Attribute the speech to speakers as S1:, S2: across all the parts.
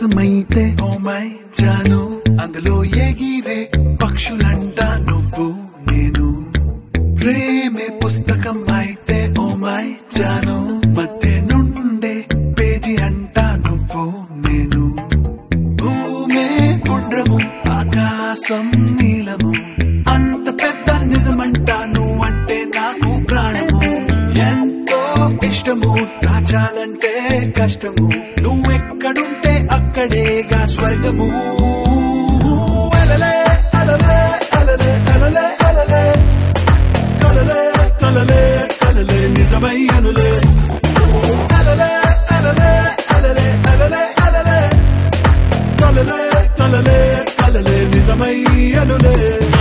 S1: ఆకాశమైతే oh my Janu అందులో ఎగిరే పక్షులంట నువ్వు నేను ప్రేమే పుస్తకం అయితే ఓ మై జాను మధ్య నుండే పేజీ అంట నువ్వు నేను భూమే గుండ్రము ఆకాశం నీలము అంత పెద్ద నిజమంటాను అంటే నాకు ప్రాణము ఎంతో ఇష్టము దాచాలంటే కష్టము నువ్వెక్కడుంటే అక్కడేగా స్వర్గము అలలే అలలే అలలే అలలే అలలే కలలే కలలే కలలే నిజమై అనులే అలలే అలలే అలలే అలలే అలలే కలలే కలలే కలలే నిజమై అనులే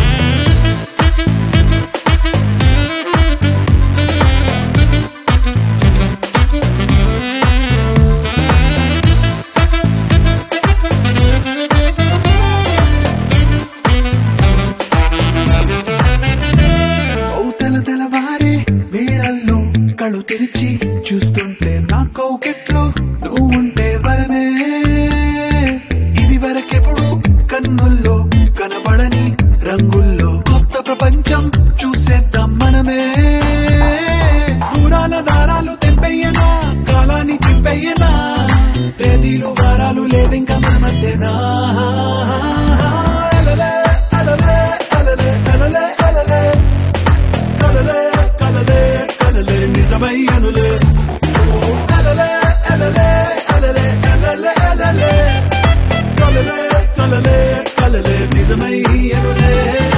S1: అవుతల తెలవారే వేళల్లో కళ్ళు తెరిచి చూస్తుంటే నా కౌకెట్లో నువ్వు ఉంటే వరమే ఇది వరకెప్పుడు కన్నుల్లో కనబడని రంగుల్లో కొత్త ప్రపంచం చూసేద్దాం మనమే దూరాల దారాలు తెంపెయ్యనా కాలాన్ని చింపెయ్యనా తేదీలు వారాలు లేదింక మన మధ్యనా అలలే అలలే అలలే అలలే అలలే కలలే కలలే కలలే నిజమై అనులే అలలే అలలే అలలే అలలే అలలే కలలే కలలే కలలే నిజమై అనులే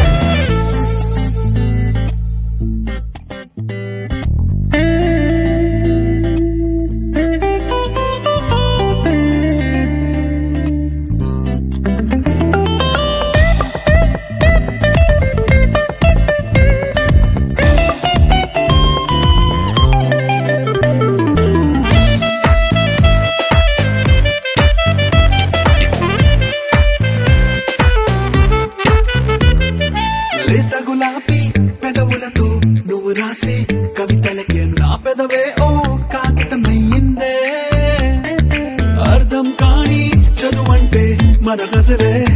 S1: లేత గులాబీ పెదవులతో నువ్వు రాసే కవితలకే నా పెదవే ఓ కాగితమయ్యిందే అర్థం కాని చదువంటే మన గజలే